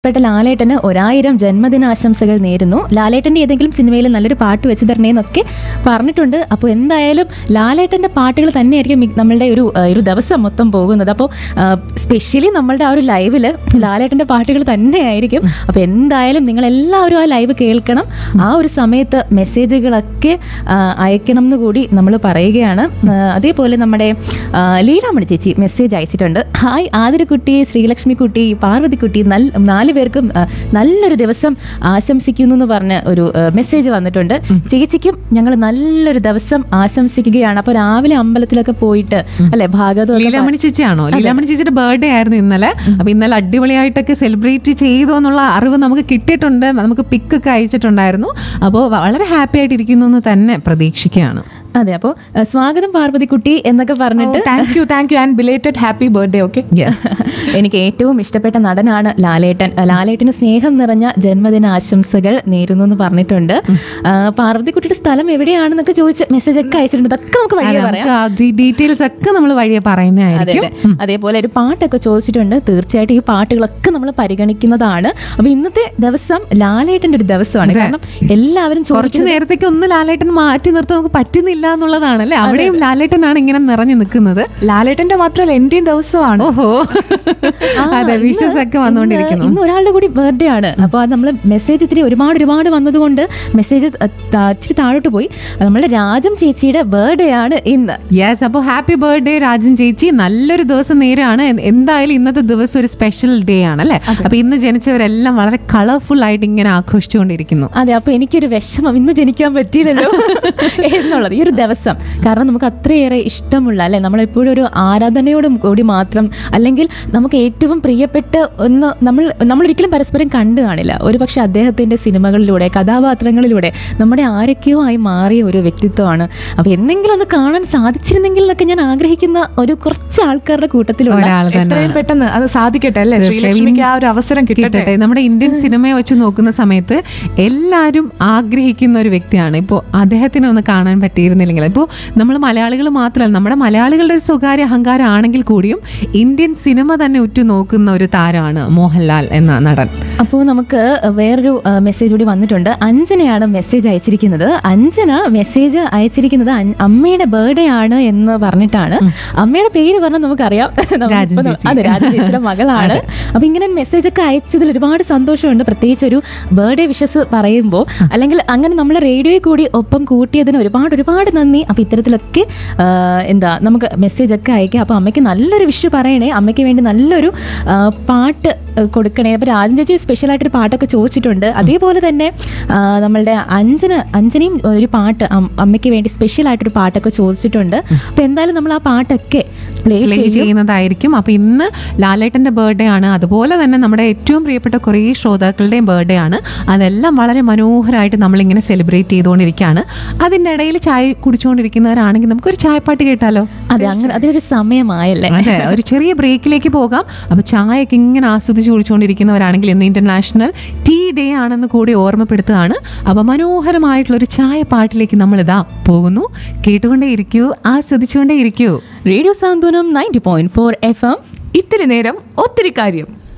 പ്പെട്ട ലാലേട്ടന് ഒരായിരം ജന്മദിനാശംസകൾ നേരുന്നു ലാലേട്ടന്റെ ഏതെങ്കിലും സിനിമയിൽ നല്ലൊരു പാട്ട് വെച്ച് തരണേന്നൊക്കെ പറഞ്ഞിട്ടുണ്ട് അപ്പോൾ എന്തായാലും ലാലേട്ടന്റെ പാട്ടുകൾ തന്നെയായിരിക്കും മി- നമ്മളുടെ ഒരു ആ, ഒരു ദിവസം മൊത്തം പോകുന്നത് അപ്പോൾ സ്പെഷ്യലി നമ്മളുടെ ആ ഒരു ലൈവില് ലാലേട്ടന്റെ പാട്ടുകൾ തന്നെയായിരിക്കും അപ്പോൾ എന്തായാലും നിങ്ങൾ എല്ലാവരും ആ ലൈവ് കേൾക്കണം ആ ഒരു സമയത്ത് മെസ്സേജുകളൊക്കെ ആ, അയക്കണം എന്ന് കൂടി നമ്മൾ പറയുകയാണ് ആ, അതേപോലെ നമ്മുടെ ആ, ലീലാമണി ചേച്ചി മെസ്സേജ് അയച്ചിട്ടുണ്ട് ഹായ് ആതിരക്കുട്ടി ശ്രീലക്ഷ്മി കുട്ടി പാർവതിക്കുട്ടി നല്ല നാല് പേർക്കും ആ, നല്ലൊരു ദിവസം ആശംസിക്കുന്നു എന്ന് പറഞ്ഞ ഒരു ആ, മെസ്സേജ് വന്നിട്ടുണ്ട് ചേച്ചിക്കും ഞങ്ങൾ നല്ലൊരു ദിവസം ആശംസിക്കുകയാണ് അപ്പോൾ രാവിലെ അമ്പലത്തിലൊക്കെ പോയിട്ട് അല്ലെ ഭാഗവതം ഒക്കെ ലീലാമണി ചേച്ചിയാണോ ലീലാമണി ചേച്ചിയുടെ ബർത്ത്ഡേ ആയിരുന്നു ഇന്നലെ അപ്പൊ ഇന്നലെ അടിപൊളിയായിട്ടൊക്കെ സെലിബ്രേറ്റ് ചെയ്തു എന്നുള്ള അറിവ് നമുക്ക് കിട്ടിയിട്ടുണ്ട് നമുക്ക് പിക്ക് ഒക്കെ അയച്ചിട്ടുണ്ടായിരുന്നു അപ്പോൾ വളരെ ഹാപ്പി ആയിട്ടിരിക്കുന്നു എന്ന് തന്നെ പ്രതീക്ഷിക്കുകയാണ് അതെ അപ്പോൾ സ്വാഗതം പാർവതിക്കുട്ടി എന്നൊക്കെ പറഞ്ഞിട്ട് thank you thank you and belated happy birthday okay yes എനിക്ക് ഏറ്റവും ഇഷ്ടപ്പെട്ട നടനാണ് ലാലേട്ടൻ ലാലേട്ടന് സ്നേഹം നിറഞ്ഞ ജന്മദിന ആശംസകൾ നേരുന്നു എന്ന് പറഞ്ഞിട്ടുണ്ട് ആ, പാർവതിക്കുട്ടിയുടെ സ്ഥലം എവിടെയാണെന്നൊക്കെ ചോദിച്ച് മെസ്സേജ് ഒക്കെ അയച്ചിട്ടുണ്ട് ഇതൊക്കെ നമുക്ക് വഴിയെ പറയാം ഡീറ്റെയിൽസ് ഒക്കെ നമ്മൾ വഴിയെ അതെ പറയുന്നതായിരിക്കും അതെ അതേപോലെ ഒരു പാട്ടൊക്കെ ചോദിച്ചിട്ടുണ്ട് തീർച്ചയായിട്ടും ഈ പാട്ടുകളൊക്കെ നമ്മൾ പരിഗണിക്കുന്നതാണ് അപ്പൊ ഇന്നത്തെ ദിവസം ലാലേട്ടന്റെ ഒരു ദിവസമാണ് കാരണം എല്ലാവരും കുറച്ച് ചോദിക്കുന്നത് നേരത്തേക്ക് ഒന്ന് ലാലേട്ടൻ മാറ്റി നിർത്താൻ നമുക്ക് പറ്റുന്നില്ല എന്നുള്ളതാണ് അല്ലേ അവിടെയും ലാലേട്ടനാണ് ഇങ്ങനെ നിറഞ്ഞു നിൽക്കുന്നത് ലാലേട്ടന്റെ മാത്രമല്ല എന്റെയും ദിവസമാണ് ഓഹോ ആ, അതെ ഇന്ന് വിഷസ് ഒക്കെ വന്നുകൊണ്ടിരിക്കുന്നു ഇന്ന് ഒരാളുടെ കൂടി ബർത്ത്ഡേ ആണ് അപ്പോൾ അത് നമ്മൾ മെസ്സേജ് ഇത്തിരി ഒരുപാട് ഒരുപാട് വന്നതുകൊണ്ട് മെസ്സേജ് ഇച്ചിരി താഴോട്ട് പോയി നമ്മുടെ രാജം ചേച്ചിയുടെ ബർത്ത്ഡേ ആണ് ഇന്ന് യെസ് അപ്പോൾ ഹാപ്പി ബർത്ത്ഡേ രാജൻ ചേച്ചി നല്ലൊരു ദിവസം നേരാണ് എ- എന്തായാലും ഇന്നത്തെ ദിവസം ഒരു സ്പെഷ്യൽ ഡേ ആണ് അല്ലേ അപ്പൊ ഇന്ന് ജനിച്ചവരെല്ലാം വളരെ കളർഫുൾ ആയിട്ട് ഇങ്ങനെ ആഘോഷിച്ചുകൊണ്ടിരിക്കുന്നു അതെ അപ്പൊ എനിക്കൊരു വിഷമം ഇന്ന് ജനിക്കാൻ പറ്റിയില്ലല്ലോ എന്നുള്ളത് ഈ ഒരു ദിവസം കാരണം നമുക്ക് അത്രയേറെ ഇഷ്ടമുള്ള അല്ലെ നമ്മളെപ്പോഴും ഒരു ആരാധനയോടും കൂടി മാത്രം അല്ലെങ്കിൽ നമുക്ക് ഏറ്റവും പ്രിയപ്പെട്ട ഒന്ന് നമ്മൾ നമ്മൾ ഒരിക്കലും പരസ്പരം കണ്ടു കാണില്ല ഒരു പക്ഷെ അദ്ദേഹത്തിന്റെ സിനിമകളിലൂടെ കഥാപാത്രങ്ങളിലൂടെ നമ്മുടെ ആരൊക്കെയോ ആയി മാറിയ ഒരു വ്യക്തിത്വമാണ് അപ്പൊ എന്തെങ്കിലും ഒന്ന് കാണാൻ സാധിച്ചിരുന്നെങ്കിൽ എന്നൊക്കെ ഞാൻ ആഗ്രഹിക്കുന്ന ഒരു കുറച്ച് ആൾക്കാരുടെ കൂട്ടത്തിലുള്ള ഒരാൾ തന്നെ എത്രയും പെട്ടെന്ന് അത് സാധിക്കട്ടെ അല്ലേ ശ്രീലക്ഷ്മിക്ക് ആ ഒരു അവസരം കിട്ടട്ടെ കിട്ടട്ടെ നമ്മുടെ ഇന്ത്യൻ സിനിമയെ വെച്ച് നോക്കുന്ന സമയത്ത് എല്ലാവരും ആഗ്രഹിക്കുന്ന ഒരു വ്യക്തിയാണ് ഇപ്പോൾ അദ്ദേഹത്തിനെ ഒന്ന് കാണാൻ പറ്റിയിരുന്നില്ലെങ്കിൽ ഇപ്പോൾ നമ്മൾ മലയാളികൾ മാത്രമല്ല നമ്മുടെ മലയാളികളുടെ ഒരു സ്വകാര്യ അഹങ്കാരം ആണെങ്കിൽ കൂടിയും ഇന്ത്യൻ സിനിമ തന്നെ ഉറ്റു നോക്കുന്ന ഒരു താരമാണ് മോഹൻലാൽ എന്ന നടൻ അപ്പോൾ നമുക്ക് വേറൊരു ആ, മെസ്സേജ് കൂടി വന്നിട്ടുണ്ട് അഞ്ജനയാണ് മെസ്സേജ് അയച്ചിരിക്കുന്നത് അഞ്ജന മെസ്സേജ് അയച്ചിരിക്കുന്നത് അൻ- അമ്മയുടെ ബർത്ത്ഡേ ആണ് എന്ന് പറഞ്ഞിട്ടാണ് അമ്മയുടെ പേര് പറഞ്ഞാൽ നമുക്കറിയാം നമ്മളിപ്പോ രാജൻ ന- ചേച്ചി. അതെ രാജൻ ചേച്ചിയുടെ മകളാണ് അപ്പൊ ഇങ്ങനെ മെസ്സേജ് ഒക്കെ അയച്ചതിൽ ഒരുപാട് സന്തോഷമുണ്ട് പ്രത്യേകിച്ച് ഒരു ബർത്ത്ഡേ വിഷസ് പറയുമ്പോൾ അല്ലെങ്കിൽ അങ്ങനെ നമ്മളെ റേഡിയോയിൽ കൂടി ഒപ്പം കൂട്ടിയതിന് ഒരുപാട് ഒരുപാട് നന്ദി അപ്പൊ ഇത്തരത്തിലൊക്കെ ആ, എന്താ നമുക്ക് മെസ്സേജ് ഒക്കെ അയക്കാം അപ്പൊ അമ്മയ്ക്ക് നല്ലൊരു വിഷു പറയണേ അമ്മയ്ക്ക് വേണ്ടി നല്ലൊരു ആ, പാട്ട് ആ, കൊടുക്കണേ അപ്പൊ രാജൻ ചേച്ചി സ്പെഷ്യൽ ആയിട്ടൊരു പാട്ടൊക്കെ ചോദിച്ചിട്ടുണ്ട് അതേപോലെ തന്നെ ആ, നമ്മളുടെ അഞ്ജന അഞ്ജനയും ഒരു പാട്ട് അം- അമ്മയ്ക്ക് വേണ്ടി സ്പെഷ്യൽ ആയിട്ടൊരു പാട്ടൊക്കെ ചോദിച്ചിട്ടുണ്ട് അപ്പൊ എന്തായാലും നമ്മൾ ആ പാട്ടൊക്കെ പ്ലേ പ്ലേ ചെയ്യും ചെയ്യുന്നതായിരിക്കും അപ്പൊ ഇന്ന് ലാലേട്ടന്റെ ബർത്ത്ഡേ ആണ് അതുപോലെ തന്നെ നമ്മുടെ ഏറ്റവും പ്രിയപ്പെട്ട കുറേ ശ്രോതാക്കളുടെയും ബർത്ത്ഡേ ആണ് അതെല്ലാം വളരെ മനോഹരമായിട്ട് നമ്മളിങ്ങനെ സെലിബ്രേറ്റ് ചെയ്തുകൊണ്ടിരിക്കുകയാണ് അതിൻ്റെ ഇടയിൽ ചായ കുടിച്ചുകൊണ്ടിരിക്കുന്നവരാണെങ്കിൽ നമുക്കൊരു ചായപ്പാട്ട് കേട്ടാലോ അതെ അങ്ങനെ അതിനൊരു സമയമായല്ലേ അതെ ഒരു ചെറിയ ബ്രേക്കിലേക്ക് പോകാം അപ്പൊ ചായയൊക്കെ ഇങ്ങനെ ആസ്വദിച്ച് കുടിച്ചുകൊണ്ടിരിക്കുന്നവരാണെങ്കിൽ ഇന്ന് ഇന്റർനാഷണൽ ടീ ഡേ ആണെന്ന് കൂടി ഓർമ്മപ്പെടുത്തുകയാണ് അപ്പൊ മനോഹരമായിട്ടുള്ള ഒരു ചായ പാട്ടിലേക്ക് നമ്മൾ ഇതാ പോകുന്നു കേട്ടുകൊണ്ടേ ഇരിക്കൂ ആസ്വദിച്ചുകൊണ്ടേ ഇരിക്കൂ radio Santhwanam ninety point four F M ഇത്തിരി നേരം ഒത്തിരി കാര്യം